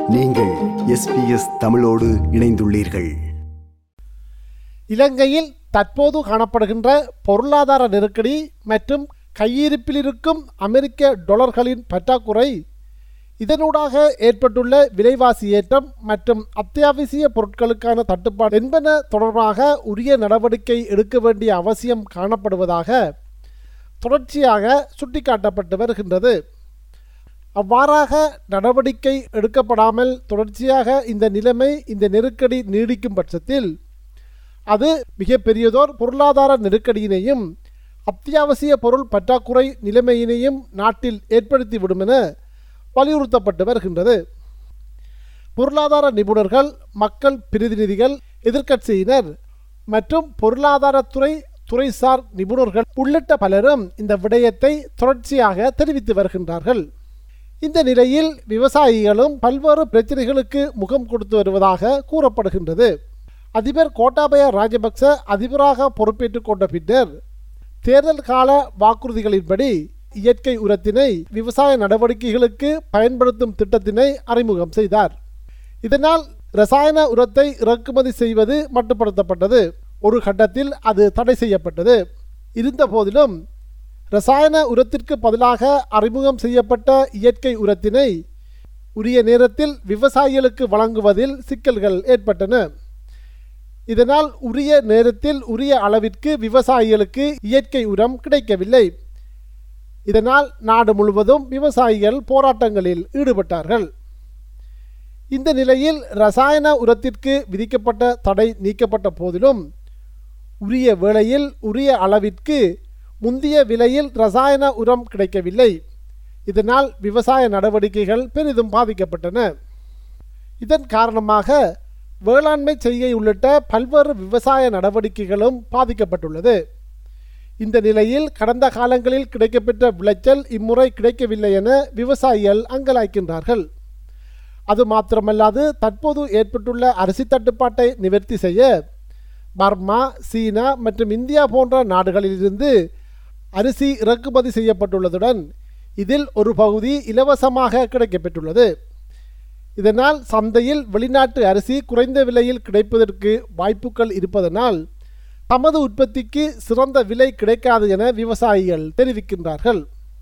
நீங்கள் எஸ்பிஎஸ் தமிழோடு இணைந்துள்ளீர்கள் இலங்கையில் தற்போது காணப்படுகின்ற பொருளாதார நெருக்கடி மற்றும் கையிருப்பில் இருக்கும் அமெரிக்க டொலர்களின் பற்றாக்குறை இதனூடாக ஏற்பட்டுள்ள விலைவாசி ஏற்றம் மற்றும் அத்தியாவசிய பொருட்களுக்கான தட்டுப்பாடு என்பன தொடர்பாக உரிய நடவடிக்கை எடுக்க வேண்டிய அவசியம் காணப்படுவதாக தொடர்ச்சியாக சுட்டிக்காட்டப்பட்டு வருகின்றது அவ்வாறாக நடவடிக்கை எடுக்கப்படாமல் தொடர்ச்சியாக இந்த நிலைமை இந்த நெருக்கடி நீடிக்கும் பட்சத்தில் அது மிகப்பெரியதோர் பொருளாதார நெருக்கடியினையும் அத்தியாவசிய பொருள் பற்றாக்குறை நிலைமையினையும் நாட்டில் ஏற்படுத்திவிடும் என வலியுறுத்தப்பட்டு வருகின்றது பொருளாதார நிபுணர்கள் மக்கள் பிரதிநிதிகள் எதிர்க்கட்சியினர் மற்றும் பொருளாதாரத்துறை துறைசார் நிபுணர்கள் உள்ளிட்ட பலரும் இந்த விடயத்தை தொடர்ச்சியாக தெரிவித்து வருகின்றார்கள் இந்த நிலையில் விவசாயிகளும் பல்வேறு பிரச்சனைகளுக்கு முகம் கொடுத்து வருவதாக கூறப்படுகின்றது அதிபர் கோட்டாபய ராஜபக்ச அதிபராக பொறுப்பேற்றுக் கொண்ட பின்னர் தேர்தல் கால வாக்குறுதிகளின்படி இயற்கை உரத்தினை விவசாய நடவடிக்கைகளுக்கு பயன்படுத்தும் திட்டத்தினை அறிமுகம் செய்தார் இதனால் ரசாயன உரத்தை இறக்குமதி செய்வது மட்டுப்படுத்தப்பட்டது ஒரு கட்டத்தில் அது தடை செய்யப்பட்டது இருந்த போதிலும் ரசாயன உரத்திற்கு பதிலாக அறிமுகம் செய்யப்பட்ட இயற்கை உரத்தினை உரிய நேரத்தில் விவசாயிகளுக்கு வழங்குவதில் சிக்கல்கள் ஏற்பட்டன இதனால் உரிய நேரத்தில் உரிய அளவிற்கு விவசாயிகளுக்கு இயற்கை உரம் கிடைக்கவில்லை இதனால் நாடு முழுவதும் விவசாயிகள் போராட்டங்களில் ஈடுபட்டார்கள் இந்த நிலையில் ரசாயன உரத்திற்கு விதிக்கப்பட்ட தடை நீக்கப்பட்ட போதிலும் உரிய வேளையில் உரிய அளவிற்கு முந்திய விலையில் ரசாயன உரம் கிடைக்கவில்லை இதனால் விவசாய நடவடிக்கைகள் பெரிதும் பாதிக்கப்பட்டன இதன் காரணமாக வேளாண்மை செய்கை உள்ளிட்ட பல்வேறு விவசாய நடவடிக்கைகளும் பாதிக்கப்பட்டுள்ளது இந்த நிலையில் கடந்த காலங்களில் கிடைக்கப்பெற்ற விளைச்சல் இம்முறை கிடைக்கவில்லை என விவசாயிகள் அங்கலாய்க்கின்றார்கள் அது மாத்திரமல்லாது தற்போது ஏற்பட்டுள்ள அரிசி தட்டுப்பாட்டை நிவர்த்தி செய்ய பர்மா சீனா மற்றும் இந்தியா போன்ற நாடுகளிலிருந்து அரிசி இறக்குமதி செய்யப்பட்டுள்ளதுடன் இதில் ஒரு பகுதி இலவசமாக கிடைக்கப்பெற்றுள்ளது இதனால் சந்தையில் வெளிநாட்டு அரிசி குறைந்த விலையில் கிடைப்பதற்கு வாய்ப்புகள் இருப்பதனால் தமது உற்பத்திக்கு சிறந்த விலை கிடைக்காது என விவசாயிகள் தெரிவிக்கின்றார்கள்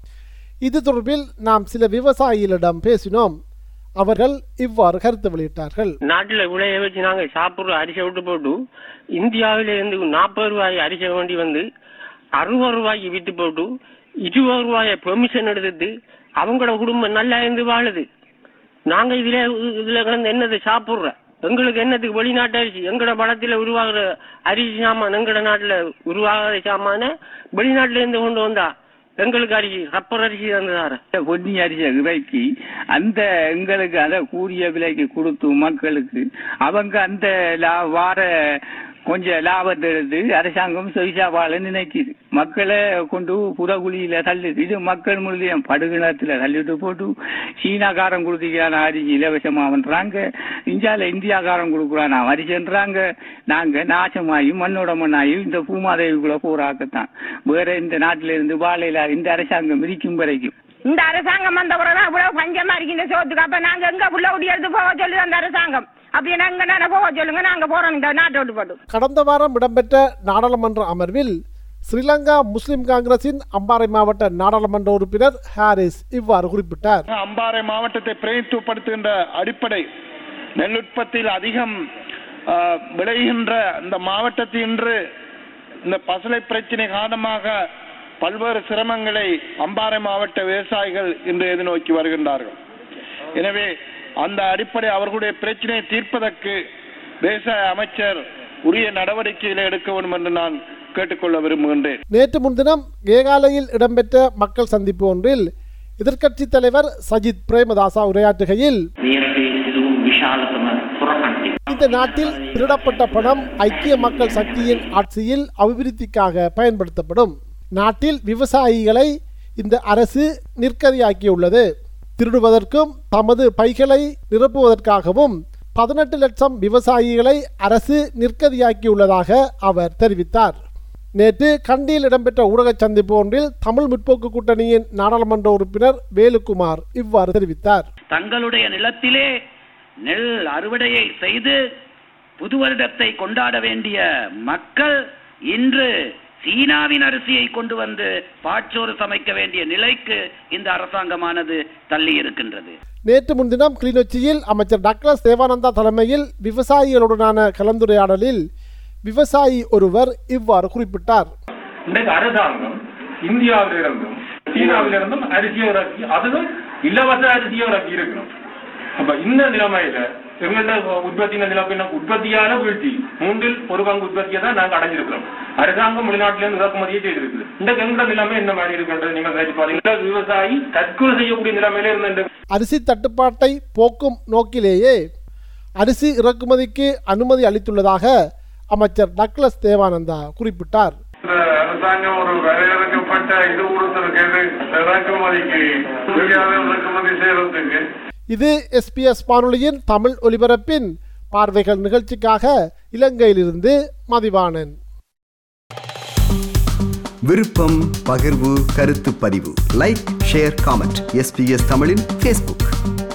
இது தொடர்பில் நாம் சில விவசாயிகளிடம் பேசினோம் அவர்கள் இவ்வாறு கருத்து வெளியிட்டார்கள் நாட்டுல விளைய வச்சு நாங்க சாப்பிடுற அரிசி விட்டு போட்டு இந்தியாவில இருந்து நாற்பது ரூபாய் அரிசி வேண்டி வந்து அறுபது ரூபாய்க்கு விட்டு போட்டு இருபது ரூபாய பெர்மிஷன் எடுத்துட்டு அவங்களோட குடும்பம் நல்லா இருந்து வாழுது நாங்க இதுல இதுல கிடந்து என்னது சாப்பிடுற எங்களுக்கு என்னத்துக்கு வெளிநாட்டு அரிசி எங்கட படத்துல உருவாகிற அரிசி சாமான் எங்கட நாட்டுல உருவாகாத சாமான வெளிநாட்டுல இருந்து கொண்டு வந்தா எங்களுக்கு அரிசி ரப்பர் அரிசி தந்துதார பொன்னி அரிசியை இறக்கி அந்த எங்களுக்கு அதை கூடிய விலைக்கு கொடுத்து மக்களுக்கு அவங்க அந்த லா- வார கொஞ்சம் லாபத்தை எடுத்து அரசாங்கம் சொய்சா வாழ நினைக்குது மக்களை கொண்டு புறகுழியில தள்ளுது இது மக்கள் முழுதையும் படுகிணத்துல தள்ளிட்டு போட்டு சீனாக்காரன் கொடுத்துக்கிறான அரிசி இலவசமா பண்றாங்க இந்தியால இந்தியாக்காரன் கொடுக்குறான் அரிசின்றாங்க நாங்க நாசமாயி மண்ணோட மண்ணாயி இந்த பூமாதேவிக்குள்ள போராக்கத்தான் வேற இந்த நாட்டில இருந்து வாழையில இந்த அரசாங்கம் இருக்கும் வரைக்கும் இந்த அரசாங்கம் வந்த பிறகுதான் இவ்வளவு பஞ்சமா இருக்கு இந்த சோத்துக்கு அப்ப நாங்க எங்க புள்ள குடி எடுத்து போக சொல்லுது அந்த அரசாங்கம் அப்படி எங்க நானே போக சொல்லுங்க நாங்க போறோம் இந்த நாட்டை விட்டு போட்டு கடந்த வாரம் இடம்பெற்ற நாடாளுமன்ற அமர்வில் ஸ்ரீலங்கா முஸ்லிம் காங்கிரசின் அம்பாறை மாவட்ட நாடாளுமன்ற உறுப்பினர் ஹாரிஸ் இவ்வாறு குறிப்பிட்டார் அம்பாறை மாவட்டத்தை பிரதித்துவப்படுத்துகின்ற அடிப்படை நெல் உற்பத்தியில் அதிகம் ஆ, விளைகின்ற இந்த மாவட்டத்தில் இன்று இந்த பசலை பிரச்சினை காரணமாக பல்வேறு சிரமங்களை அம்பாறை மாவட்ட விவசாயிகள் இன்று எதிர்நோக்கி வருகின்றார்கள் எனவே அந்த அடிப்படை அவர்களுடைய பிரச்சனையை தீர்ப்பதற்கு விவசாய அமைச்சர் உரிய நடவடிக்கைகளை எடுக்க வேண்டும் என்று நான் கேட்டுக்கொள்ள விரும்புகின்றேன் நேற்று முன்தினம் ஏகாலையில் இடம்பெற்ற மக்கள் சந்திப்பு ஒன்றில் எதிர்க்கட்சித் தலைவர் சஜித் பிரேமதாசா உரையாற்றுகையில் මේ සිදුවූ විශාලතම හොරකන්ටි. இந்த நாட்டில் திருடப்பட்ட பணம் ஐக்கிய மக்கள் சக்தியின் ஆட்சியில் அபிவிருத்திக்காக பயன்படுத்தப்படும் நாட்டில் விவசாயிகளை இந்த அரசு நிற்கதியாக்கியுள்ளது திருடுவதற்கும் தமது பைகளை நிரப்புவதற்காகவும் பதினெட்டு லட்சம் விவசாயிகளை அரசு நிற்கதியாக்கியுள்ளதாக அவர் தெரிவித்தார் நேற்று கண்டியில் இடம்பெற்ற ஊடக சந்திப்பு ஒன்றில் தமிழ் முற்போக்கு கூட்டணியின் நாடாளுமன்ற உறுப்பினர் வேலுக்குமார் இவ்வாறு தெரிவித்தார் தங்களுடைய நிலத்திலே நெல் அறுவடையை செய்து புது வருடத்தை கொண்டாட வேண்டிய மக்கள் இன்று சீனாவின் அரிசியை கொண்டு வந்து பாச்சோறு சமைக்க வேண்டிய நிலைக்கு இந்த அரசாங்கமானது தள்ளி இருக்கின்றது நேற்று முன்தினம் கிளிநொச்சியில் அமைச்சர் டாக்டர் தேவானந்தா தலைமையில் விவசாயிகளுடனான கலந்துரையாடலில் விவசாயி ஒருவர் இவ்வாறு குறிப்பிட்டார் இன்றைக்கு அரசாங்கம் இந்தியாவிலிருந்தும் சீனாவிலிருந்தும் அரிசியை இறக்கி அதுவும் இலவச அரிசியை இறக்கி இருக்கணும் அப்ப இந்த நிலைமையில எங்கள்ட உற்பத்தி நிலைமை உற்பத்தியான வீழ்ச்சி மூன்றில் ஒரு பங்கு உற்பத்தியை தான் நாங்க அடைஞ்சிருக்கிறோம் அரசாங்கம் வெளிநாட்டிலிருந்து இறக்குமதியை செய்திருக்குது இந்த எங்கட நிலைமை என்ன மாதிரி இருக்குன்றது நீங்க கழிச்சு பாருங்க விவசாயி தற்கொலை செய்யக்கூடிய நிலைமையில இருந்த அரிசி தட்டுப்பாட்டை போக்கும் நோக்கிலேயே அரிசி இறக்குமதிக்கு அனுமதி அளித்துள்ளதாக அமைச்சர் டக்ளஸ் தேவானந்தா குறிப்பிட்டார் அரசாங்கம் ஒரு வரையறுக்கப்பட்ட இது கொடுத்திருக்கிறது இறக்குமதிக்கு இறக்குமதி செய்யறதுக்கு இது எஸ்பிஎஸ் வானொலியின் தமிழ் ஒலிபரப்பின் பார்வைகள் நிகழ்ச்சிக்காக இலங்கையிலிருந்து மதிவாணன் விருப்பம் பகிர்வு கருத்து பதிவு லைக் ஷேர் காமெண்ட் எஸ்பிஎஸ் தமிழின் ஃபேஸ்புக்